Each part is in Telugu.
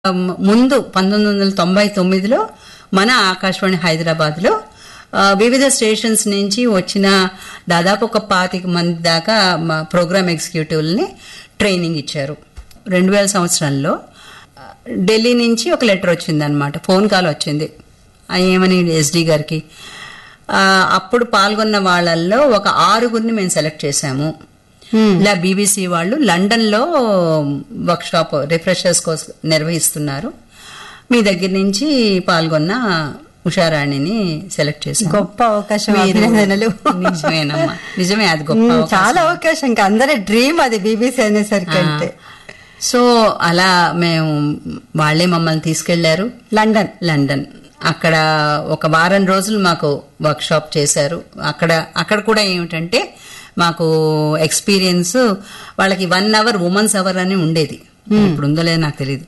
ముందు పంతొమ్మిది వందల తొంభై తొమ్మిదిలో మన ఆకాశవాణి హైదరాబాద్లో ఆ, వివిధ స్టేషన్స్ నుంచి వచ్చిన దాదాపు ఒక పాతిక మంది దాకా మా ప్రోగ్రామ్ ఎగ్జిక్యూటివ్ని ట్రైనింగ్ ఇచ్చారు రెండు వేల సంవత్సరంలో ఆ, ఢిల్లీ నుంచి ఒక లెటర్ వచ్చిందనమాట ఫోన్ కాల్ వచ్చింది ఆ, ఏమని ఎస్డి గారికి ఆ, అప్పుడు పాల్గొన్న వాళ్ళల్లో ఒక ఆరుగురిని మేము సెలెక్ట్ చేశాము ఇలా బీబీసీ వాళ్ళు లండన్ లో వర్క్ షాప్ రిఫ్రెషర్స్ కోసం నిర్వహిస్తున్నారు మీ దగ్గర నుంచి పాల్గొన్న ఉషారాణిని సెలెక్ట్ చేశాను గొప్ప అవకాశం మీరు- అభినందనలు నిజమేనమ్మా నిజమే అది గొప్ప ఉమ్, అవకాశం. చాలా అవకాశం ఇంకా అందరి డ్రీమ్ అది బీబీసీ అనేసరికి అంటే సో అలా మేము వాళ్ళే మమ్మల్ని తీసుకెళ్లారు లండన్ లండన్ అక్కడ ఒక వారం రోజులు మాకు వర్క్ షాప్ చేశారు అక్కడ అక్కడ కూడా ఏమిటంటే మాకు ఎక్స్పీరియన్స్ వాళ్ళకి వన్ అవర్ ఉమెన్స్ అవర్ అని ఉండేది ఇప్పుడు ఉందో లేదో నాకు తెలియదు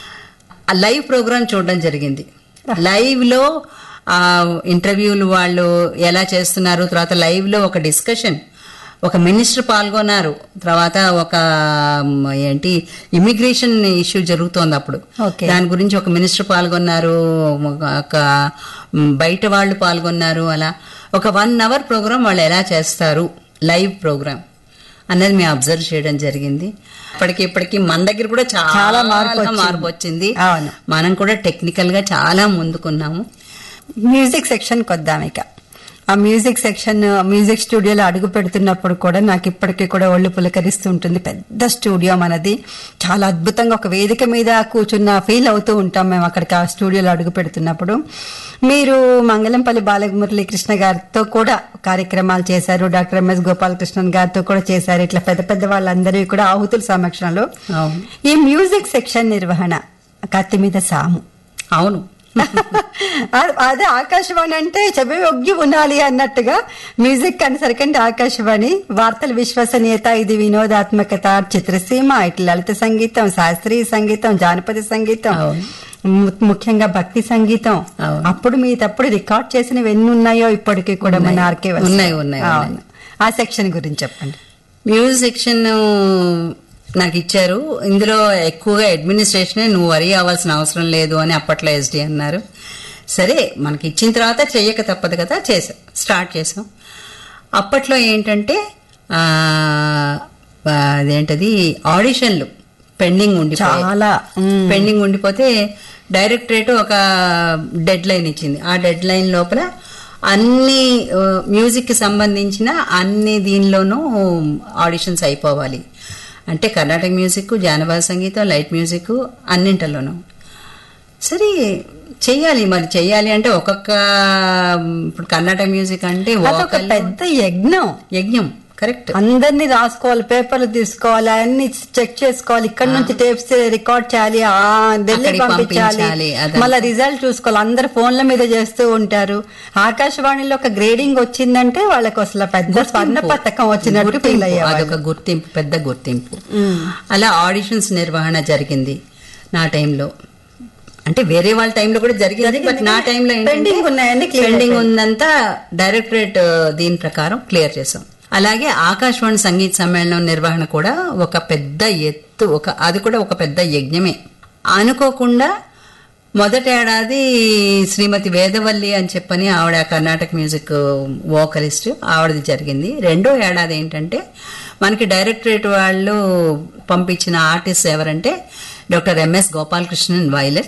ఆ లైవ్ ప్రోగ్రామ్ చూడడం జరిగింది లైవ్ లో ఆ ఇంటర్వ్యూలు వాళ్ళు ఎలా చేస్తున్నారు తర్వాత లైవ్ లో ఒక డిస్కషన్ ఒక మినిస్టర్ పాల్గొన్నారు తర్వాత ఒక మ్, ఏంటి ఇమిగ్రేషన్ ఇష్యూ జరుగుతోంది అప్పుడు Okay. దాని గురించి ఒక మినిస్టర్ పాల్గొన్నారు ఒక మ్, బయట వాళ్ళు పాల్గొన్నారు అలా ఒక వన్ అవర్ ప్రోగ్రామ్ వాళ్ళు ఎలా చేస్తారు లైవ్ ప్రోగ్రామ్ అన్నది మేము అబ్జర్వ్ చేయడం జరిగింది ఇప్పటికి ఇప్పటికి మన దగ్గర కూడా చాలా చాలా మార్పు వచ్చింది. మార్పు వచ్చింది అవును. మనం కూడా టెక్నికల్ గా చాలా ముందుకున్నాము మ్యూజిక్ సెక్షన్ కొద్దాం ఇక ఆ మ్యూజిక్ సెక్షన్ మ్యూజిక్ స్టూడియోలో అడుగు పెడుతున్నప్పుడు కూడా నాకు ఇప్పటికీ కూడా ఒళ్ళు పులకరిస్తూ ఉంటుంది పెద్ద స్టూడియో మనది చాలా అద్భుతంగా ఒక వేదిక మీద కూర్చున్న ఫీల్ అవుతూ ఉంటాం మేము అక్కడికి ఆ స్టూడియోలో అడుగు పెడుతున్నప్పుడు మీరు మంగళంపల్లి బాలమురళీ కృష్ణ గారితో కూడా కార్యక్రమాలు చేశారు డాక్టర్ ఎంఎస్ గోపాలకృష్ణన్ గారితో కూడా చేశారు ఇట్లా పెద్ద పెద్ద వాళ్ళందరివి కూడా ఆహుతుల సమక్షంలో అవును ఈ మ్యూజిక్ సెక్షన్ నిర్వహణ కత్తి మీద సాము అవును అ- అదే ఆకాశవాణి అంటే చెవి ఒగ్గి ఉండాలి అన్నట్టుగా మ్యూజిక్ అనేసరికంటే ఆకాశవాణి వార్తల విశ్వసనీయత ఇది వినోదాత్మకత చిత్రసీమ ఇట్లా లలిత సంగీతం శాస్త్రీయ సంగీతం జానపద సంగీతం అవును. ము- ముఖ్యంగా భక్తి సంగీతం అవును. అప్పుడు మీ తప్పుడు రికార్డ్ చేసినవి ఎన్ని ఉన్నాయో ఇప్పటికీ కూడా మన ఉన్నాయి. ఆర్కే ఉన్నాయి, ఉన్నాయి, అవును ఆ సెక్షన్ గురించి చెప్పండి మ్యూజిక్ సెక్షన్ నాకు ఇచ్చారు ఇందులో ఎక్కువగా అడ్మినిస్ట్రేషనే నువ్వు వరి అవ్వాల్సిన అవసరం లేదు అని అప్పట్లో ఎస్డి అన్నారు సరే మనకి ఇచ్చిన తర్వాత చెయ్యక తప్పదు కదా చేసాం స్టార్ట్ చేసాం అప్పట్లో ఏంటంటే ఆ, ఆ, అదేంటది ఆడిషన్లు పెండింగ్ ఉండి చాలా, మ్. పెండింగ్ ఉండిపోతే డైరెక్టరేట్ ఒక డెడ్ లైన్ ఇచ్చింది ఆ డెడ్ లైన్ లోపల అన్ని మ్యూజిక్ కి సంబంధించిన అన్ని దీనిలోనూ ఆడిషన్స్ అయిపోవాలి అంటే కర్ణాటక మ్యూజిక్ జానపద సంగీతం లైట్ మ్యూజిక్ అన్నింటిలోనూ సరే చెయ్యాలి మరి చెయ్యాలి అంటే ఒక్కొక్క ఇప్పుడు కర్ణాటక మ్యూజిక్ అంటే అదొక vocal, పెద్ద యజ్ఞం యజ్ఞం కరెక్ట్ అందరినీ రాసుకోవాలి పేపర్లు తీసుకోవాలి అన్ని చెక్ చేసుకోవాలి ఇక్కడ నుంచి టేప్స్ రికార్డ్ చేయాలి ఆ ఢిల్లీ అక్కడికి పంపించాలి పంపించాలి, అదంతా. మళ్ళీ రిజల్ట్ చూసుకోవాలి అందరు ఫోన్ల మీద చేస్తూ ఉంటారు ఆకాశవాణిలో ఒక గ్రేడింగ్ వచ్చిందంటే వాళ్ళకి అసలు పెద్ద స్వర్ణ పథకం వచ్చినట్టు ఫీల్ గుర్తింపు, అయ్యేవాళ్ళు అదొక గుర్తింపు పెద్ద గుర్తింపు అలా ఆడిషన్స్ నిర్వహణ జరిగింది నా టైంలో అంటే వేరే వాళ్ళ టైంలో కూడా జరిగింది బట్ నా టైంలో Pending ఉన్నాయన్నీ clear పెండింగ్ ఉందంతా డైరెక్టరేట్ దీని ప్రకారం క్లియర్ చేసాం అలాగే ఆకాశవాణి సంగీత సమ్మేళనం నిర్వహణ కూడా ఒక పెద్ద ఎత్తు ఒక అది కూడా ఒక పెద్ద యజ్ఞమే అనుకోకుండా మొదటి ఏడాది శ్రీమతి వేదవల్లి అని చెప్పని ఆవిడ కర్ణాటక మ్యూజిక్ వోకలిస్ట్ ఆవిడది జరిగింది రెండో ఏడాది ఏంటంటే మనకి డైరెక్టరేట్ వాళ్ళు పంపించిన ఆర్టిస్ట్ ఎవరంటే డాక్టర్ ఎంఎస్ గోపాలకృష్ణన్ వైలెట్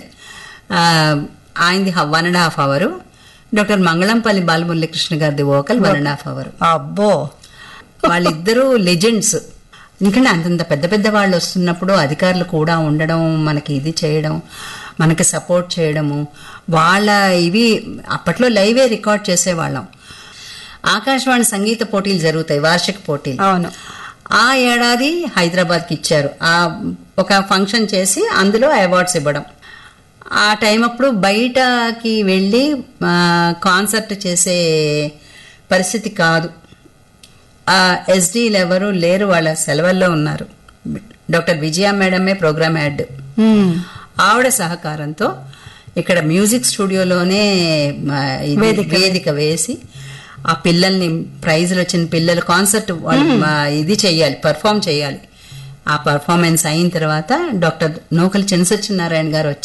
ఆయనది one and half hour doctor Mangalampalli Balamurali Krishna గారిది vocal one and half hour అబ్బో వాళ్ళిద్దరూ లెజెండ్స్ ఎందుకంటే అంతంత పెద్ద పెద్ద వాళ్ళు వస్తున్నప్పుడు అధికారులు కూడా ఉండడం మనకి ఇది చేయడం మనకి సపోర్ట్ చేయడము వాళ్ళ ఇవి అప్పట్లో లైవే రికార్డ్ చేసేవాళ్ళం ఆకాశవాణి సంగీత పోటీలు జరుగుతాయి వార్షిక పోటీలు అవును ఆ ఏడాది హైదరాబాద్కి ఇచ్చారు ఆ ఒక ఫంక్షన్ చేసి అందులో అవార్డ్స్ ఇవ్వడం ఆ టైం అప్పుడు బయటకి వెళ్ళి ఆ, కాన్సర్ట్ చేసే పరిస్థితి కాదు ఆ ఎస్డీలు ఎవరు లేరు వాళ్ళ సెలవుల్లో ఉన్నారు డాక్టర్ విజయ మేడమే ప్రోగ్రామ్ హెడ్ ఉమ్. ఆవిడ సహకారంతో ఇక్కడ మ్యూజిక్ స్టూడియోలోనే ఆ, ఇది వేదిక. వేదిక వేసి ఆ పిల్లల్ని ప్రైజ్లు వచ్చిన పిల్లలు కాన్సర్ట్ వాళ్ళు ఆ, ఇది చెయ్యాలి పర్ఫామ్ చేయాలి ఆ పర్ఫార్మెన్స్ అయిన తర్వాత డాక్టర్ నూకలి చినసత్యనారాయణ గారు వచ్చి